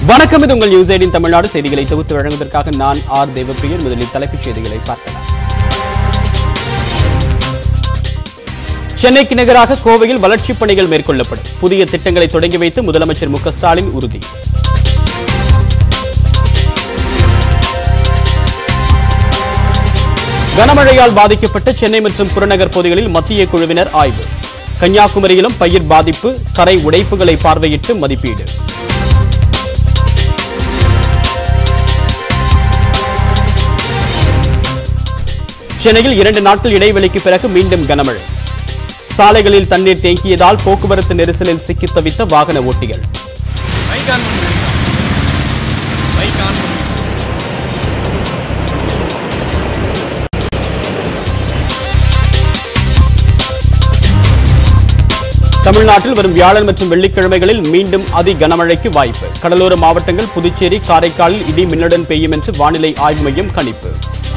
வணக்கம் இது உங்கள் நியூஸ் எயிட்டின் தமிழ்நாடு செய்திகளை தொகுத்து வழங்குவதற்காக நான் ஆர் தேவப்பிரியர் முதலில் தலைப்புச் செய்திகளை பார்க்கலாம் சென்னைக்கு நிகராக கோவையில் வளர்ச்சிப் பணிகள் மேற்கொள்ளப்படும் புதிய திட்டங்களை தொடங்கி வைத்து முதலமைச்சர் மு க ஸ்டாலின் உறுதி கனமழையால் பாதிக்கப்பட்ட சென்னை மற்றும் புறநகர் பகுதிகளில் மத்திய குழுவினர் ஆய்வு கன்னியாகுமரியிலும் பயிர் பாதிப்பு கரை உடைப்புகளை பார்வையிட்டு மதிப்பீடு சென்னையில் இரண்டு நாட்கள் இடைவெளிக்கு பிறகு மீண்டும் கனமழை சாலைகளில் தண்ணீர் தேங்கியதால் போக்குவரத்து நெரிசலில் சிக்கித் தவித்த வாகன ஓட்டிகள் மைக் ஆன் பண்ணுங்க மைக் ஆன் பண்ணுங்க தமிழ்நாட்டில் வரும் வியாழன் மற்றும் வெள்ளிக்கிழமைகளில் மீண்டும் அதி கனமழைக்கு வாய்ப்பு கடலோர மாவட்டங்கள் புதுச்சேரி காரைக்காலில் இடி மின்னலுடன் பெய்யும் என்று வானிலை ஆய்வு மையம் கணிப்பு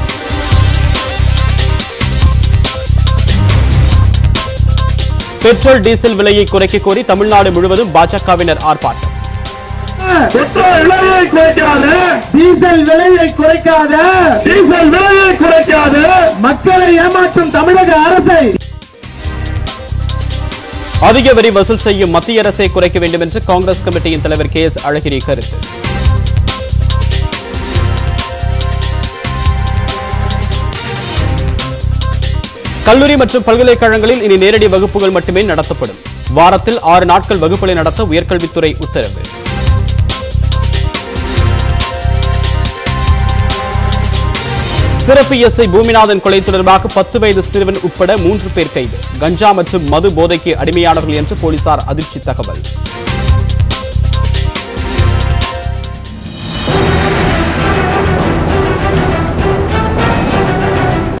பெட்ரோல் டீசல் விலையை குறைக்க கோரி தமிழ்நாடு முழுவதும் பாஜகவினர் ஆர்ப்பாட்டம் பெட்ரோல் விலையை குறைக்காது டீசல் விலையை குறைக்காது டீசல் விலையை குறைக்காது மக்களை ஏமாற்றும் தமிழக அரசை அதிக வரி வசூல் செய்யும் மத்திய அரசை குறைக்க வேண்டும் என்று காங்கிரஸ் கமிட்டியின் தலைவர் கே எஸ் அழகிரி கருத்து கல்லூரி மற்றும் பல்கலைக்கழகங்களில் இனி நேரடி வகுப்புகள் மட்டுமே நடத்தப்படும் வாரத்தில் ஆறு நாட்கள் வகுப்புகளை நடத்த உயர்கல்வித்துறை உத்தரவு சிறப்பு எஸ்ஐ பூமிநாதன் கொலை தொடர்பாக பத்து வயது சிறுவன் உட்பட மூன்று பேர் கைது கஞ்சா மற்றும் மது போதைக்கு அடிமையானவர்கள் என்று போலீசார் அதிர்ச்சி தகவல்